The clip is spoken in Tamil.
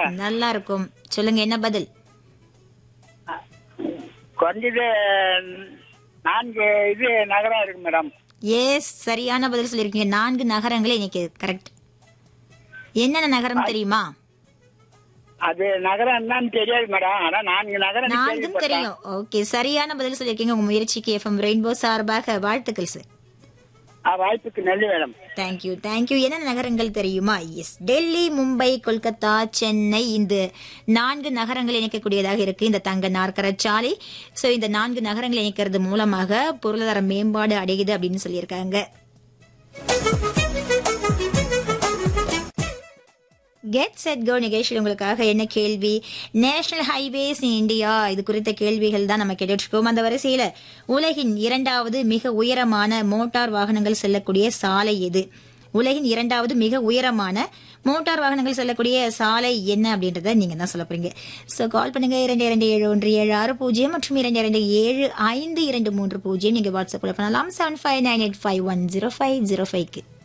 நல்லா இருக்கும் சொல்லுங்க என்ன பதில் குறைஞ்சது நான்கு இது நகரம் இருக்கு மேடம் எஸ் சரியான பதில் சொல்லியிருக்கீங்க நான்கு நகரங்களே இன்னைக்கு கரெக்ட் என்னென்ன நகரம் தெரியுமா அது நகரம் என்னன்னு தெரியாது மேடம் ஆனா நான்கு நகரம் நான்கும் கேள்விப்பட்டேன். தெரியும் ஓகே சரியான பதில் சொல்லியிருக்கீங்க உங்க முயற்சிக்கு எஃப்எம் ரெயின்போ சார்பாக வாழ்த்துக்கள் சார் ஆ, வாய்ப்புக்கு நன்றி மேடம் தேங்க்யூ தேங்க்யூ என்னென்ன நகரங்கள் தெரியுமா எஸ் டெல்லி மும்பை கொல்கத்தா சென்னை இந்த நான்கு நகரங்கள் இணைக்கக்கூடியதாக இருக்கு இந்த தங்க நாற்கர சாலை ஸோ இந்த நான்கு நகரங்கள் இணைக்கிறது மூலமாக பொருளாதார மேம்பாடு அடையுது அப்படின்னு சொல்லியிருக்காங்க கெட் செட் கோ நிகழ்ச்சியில் உங்களுக்காக என்ன கேள்வி நேஷனல் ஹைவேஸ் இன் இந்தியா இது குறித்த கேள்விகள் தான் நம்ம கேட்டுட்டு இருக்கோம் அந்த வரிசையில உலகின் இரண்டாவது மிக உயரமான மோட்டார் வாகனங்கள் செல்லக்கூடிய சாலை எது உலகின் இரண்டாவது மிக உயரமான மோட்டார் வாகனங்கள் செல்லக்கூடிய சாலை என்ன அப்படின்றத நீங்க தான் சொல்ல போறீங்க ஸோ கால் பண்ணுங்க இரண்டு இரண்டு ஏழு ஒன்று ஏழு ஆறு பூஜ்ஜியம் மற்றும் இரண்டு இரண்டு ஏழு ஐந்து இரண்டு மூன்று பூஜ்ஜியம் நீங்க வாட்ஸ்அப்ல பண்ணலாம் seven five nine eight five one zero five zero ஃபைவ்க்கு